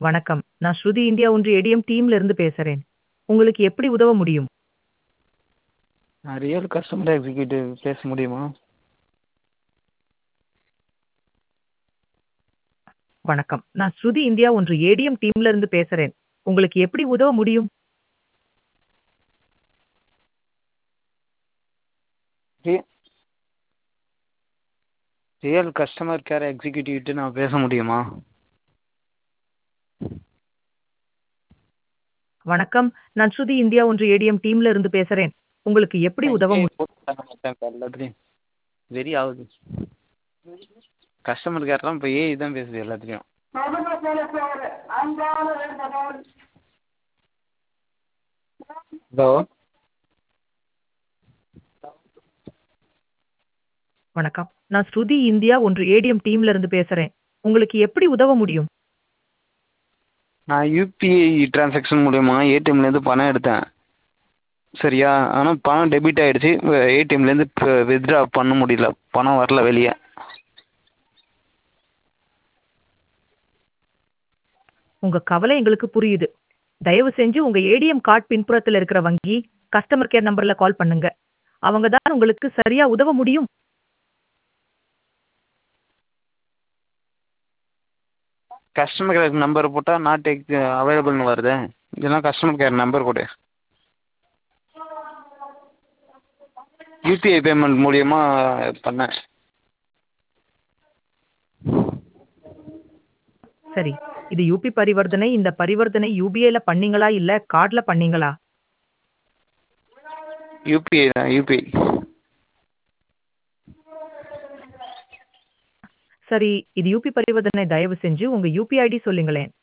வணக்கம் நான் ஸ்ருதி இந்தியா ஒன்று ஏடிஎம் டீம்ல இருந்து பேசுறேன் உங்களுக்கு எப்படி உதவ முடியும் நான் ரியல் கஸ்டமர் எக்ஸிக்யூட்டிவ் பேச முடியுமா வணக்கம் நான் ஸ்ருதி இந்தியா ஒன்று ஏடிஎம் டீம்ல இருந்து பேசுறேன் உங்களுக்கு எப்படி உதவ முடியும் ரியல் கஸ்டமர் கேர் எக்ஸிக்யூட்டிவ்கிட்ட நான் பேச முடியுமா வணக்கம் நான் ஸ்ருதி இந்தியா ஒன்று ஏடிஎம் டீம்ல இருந்து பேசுறேன் உங்களுக்கு எப்படி உதவ முடியும் எல்லாத்துலேயும் வெறி ஆகுது கஸ்டமர் கேர்லாம் இப்போ ஏஐ தான் பேசுது எல்லாத்துலேயும் ஹலோ வணக்கம் நான் ஸ்ருதி இந்தியா ஒன்று ஏடிஎம் டீம்ல இருந்து பேசுறேன் உங்களுக்கு எப்படி உதவ முடியும் நான் யூபிஐ டிரான்சாக்ஷன் மூலயமா ஏடிஎம்லேருந்து பணம் எடுத்தேன் சரியா ஆனால் பணம் டெபிட் ஆகிடுச்சு ஏடிஎம்லேருந்து இப்போ வித்ட்ரா பண்ண முடியல பணம் வரல வெளியே உங்க கவலை எங்களுக்கு புரியுது தயவு செஞ்சு உங்க ஏடிஎம் கார்டு பின்புறத்துல இருக்கிற வங்கி கஸ்டமர் கேர் நம்பர்ல கால் பண்ணுங்க அவங்க தான் உங்களுக்கு சரியா உதவ முடியும் கஸ்டமர் கேர் நம்பர் போட்டால் நாட் எக் அவைலபிள்னு வருது இதெல்லாம் கஸ்டமர் கேர் நம்பர் கொடு யூபிஐ பேமெண்ட் மூலியமா பண்ணேன் சரி இது யூபி பரிவர்த்தனை இந்த பரிவர்த்தனை யூபிஐல பண்ணீங்களா இல்ல கார்டுல பண்ணீங்களா யூபிஐ தான் யூபிஐ சரி இது யூபி பரிவர்த்தனை தயவு செஞ்சு உங்க யூபி ஐடி சொல்லுங்களேன்